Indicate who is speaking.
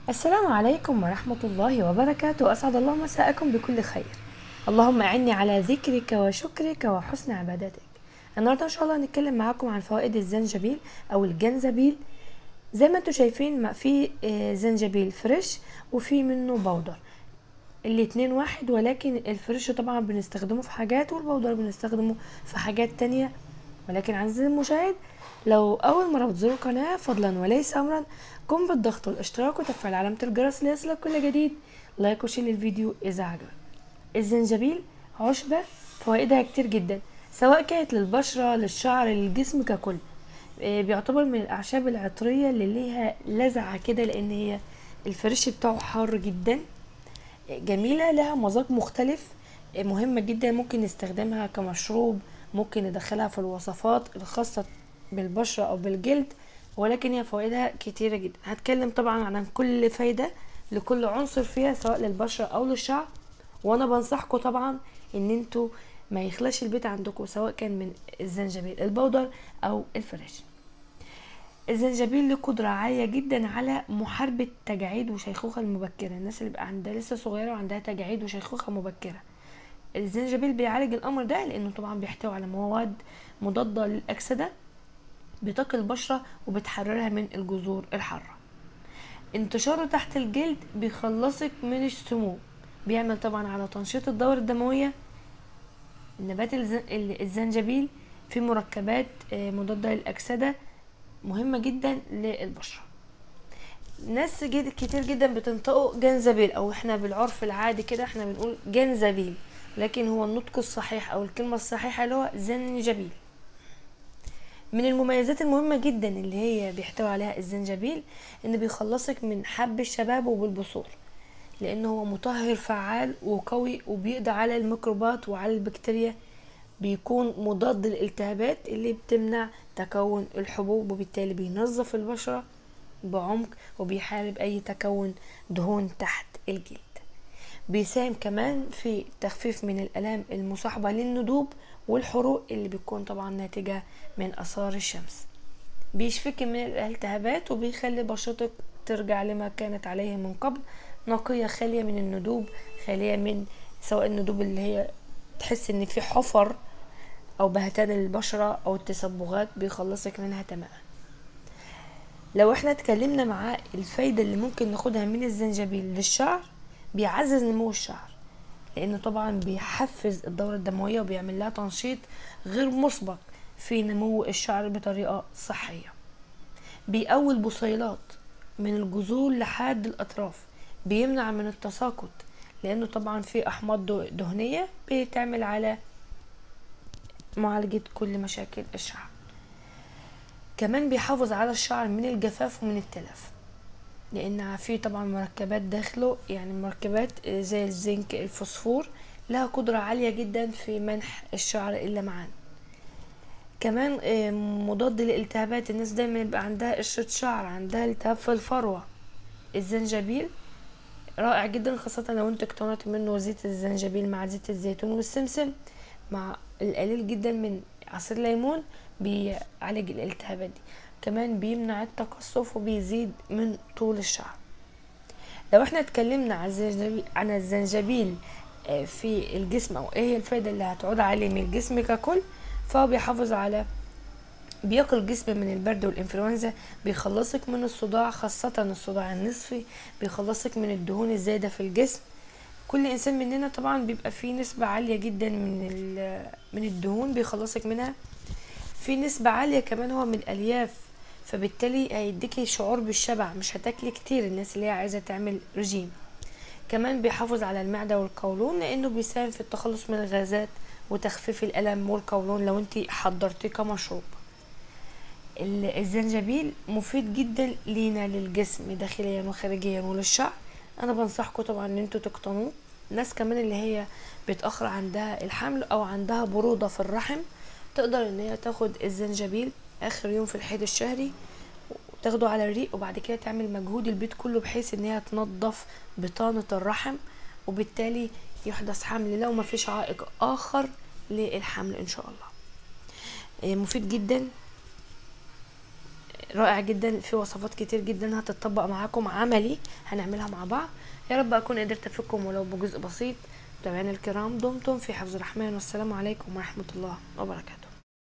Speaker 1: السلام عليكم ورحمة الله وبركاته أسعد الله مساءكم بكل خير اللهم أعني على ذكرك وشكرك وحسن عبادتك النهاردة إن شاء الله هنتكلم معاكم عن فوائد الزنجبيل أو الجنزبيل زي ما انتم شايفين ما- في آه، زنجبيل فريش وفي منه بودر الاتنين واحد ولكن الفريش طبعا بنستخدمه في حاجات والبودر بنستخدمه في حاجات تانية ولكن عزيزي المشاهد لو أول مرة بتزور القناة فضلا وليس أمرا قم بالضغط والاشتراك وتفعيل علامة الجرس ليصلك كل جديد لايك وشير للفيديو إذا عجبك الزنجبيل عشبة فوائدها كتير جدا سواء كانت للبشرة للشعر للجسم ككل آه، بيعتبر من الأعشاب العطرية اللي ليها لذعة كده لأن هي الفريش بتاعه حار جدا جميلة لها مذاق مختلف مهمة جدا ممكن نستخدمها كمشروب ممكن ندخلها في الوصفات الخاصة بالبشرة أو بالجلد ولكن هي فوائدها كتيرة جدا هتكلم طبعا عن كل فايدة لكل عنصر فيها سواء للبشرة أو للشعر وأنا بنصحكم طبعا إن انتوا ما يخلاش البيت عندكم سواء كان من الزنجبيل البودر أو الفريش الزنجبيل له قدرة عالية جدا على محاربة تجاعيد وشيخوخة المبكرة الناس اللي بقى عندها لسه صغيرة وعندها تجاعيد وشيخوخة مبكرة الزنجبيل بيعالج الأمر ده لأنه طبعا بيحتوي على مواد مضادة للأكسدة بتقي البشرة وبتحررها من الجذور الحارة انتشاره تحت الجلد بيخلصك من السموم بيعمل طبعا على تنشيط الدورة الدموية نبات الز- الزنجبيل فيه مركبات آه، مضادة للأكسدة مهمة جدا للبشرة ناس جد كتير جدا بتنطقوا جنزبيل او احنا بالعرف العادي كده احنا بنقول جنزبيل لكن هو النطق الصحيح او الكلمة الصحيحة اللي هو زنجبيل من المميزات المهمة جدا اللي هي بيحتوي عليها الزنجبيل ان بيخلصك من حب الشباب وبالبثور لانه هو مطهر فعال وقوي وبيقضي على الميكروبات وعلى البكتيريا بيكون مضاد للالتهابات اللي بتمنع تكون الحبوب وبالتالي بينظف البشرة بعمق وبيحارب اي تكون دهون تحت الجلد بيساهم كمان في تخفيف من الالام المصاحبة للندوب والحروق اللي بتكون طبعا ناتجة من اثار الشمس بيشفيك من الالتهابات وبيخلي بشرتك ترجع لما كانت عليه من قبل نقية خالية من الندوب خالية من سواء الندوب اللي هي تحس ان في حفر او بهتان البشرة او التصبغات بيخلصك منها تماما لو احنا اتكلمنا مع الفايدة اللي ممكن ناخدها من الزنجبيل للشعر بيعزز نمو الشعر لانه طبعا بيحفز الدورة الدموية وبيعمل لها تنشيط غير مسبق في نمو الشعر بطريقة صحية بيقوي البصيلات من الجذور لحد الاطراف بيمنع من التساقط لانه طبعا في احماض دو- دهنية بتعمل على معالجة كل مشاكل الشعر كمان بيحافظ على الشعر من الجفاف ومن التلف لان فيه طبعا مركبات داخله يعني مركبات زي الزنك الفوسفور لها قدرة عالية جدا في منح الشعر اللمعان كمان آه، مضاد للالتهابات الناس دايما يبقى عندها قشرة شعر عندها التهاب في الفروة الزنجبيل رائع جدا خاصة لو انت اقتنعت منه زيت الزنجبيل مع زيت الزيتون والسمسم مع القليل جدا من عصير ليمون بيعالج الالتهابات دي كمان بيمنع التقصف وبيزيد من طول الشعر لو احنا اتكلمنا عن الزنجبيل عن الزنجبيل آه، في الجسم او ايه هي الفايدة اللي هتعود عليه من الجسم ككل فهو بيحافظ على بيقي الجسم من البرد والانفلونزا بيخلصك من الصداع خاصة الصداع النصفي بيخلصك من الدهون الزايدة في الجسم كل انسان مننا طبعا بيبقى فيه نسبة عالية جدا من ال- من الدهون بيخلصك منها في نسبة عالية كمان هو من الألياف فبالتالي هيديكي شعور بالشبع مش هتاكلي كتير الناس اللي هي عايزة تعمل رجيم كمان بيحافظ على المعدة والقولون لأنه بيساهم في التخلص من الغازات وتخفيف الألم والقولون لو انت حضرتيه كمشروب ال- الزنجبيل مفيد جدا لينا للجسم داخليا وخارجيا وللشعر انا بنصحكم طبعا ان انتوا تقتنوه ناس كمان اللي هي بتأخر عندها الحمل او عندها برودة في الرحم تقدر ان هي تاخد الزنجبيل اخر يوم في الحيض الشهري وتاخده على الريق وبعد كده تعمل مجهود البيت كله بحيث ان هي تنظف بطانة الرحم وبالتالي يحدث حمل لو ما فيش عائق اخر للحمل ان شاء الله إيه، مفيد جدا رائع جدا في وصفات كتير جدا هتطبق معاكم عملي هنعملها مع بعض يا رب اكون قدرت افيدكم ولو بجزء بسيط متابعينا الكرام دمتم في حفظ الرحمن والسلام عليكم ورحمه الله وبركاته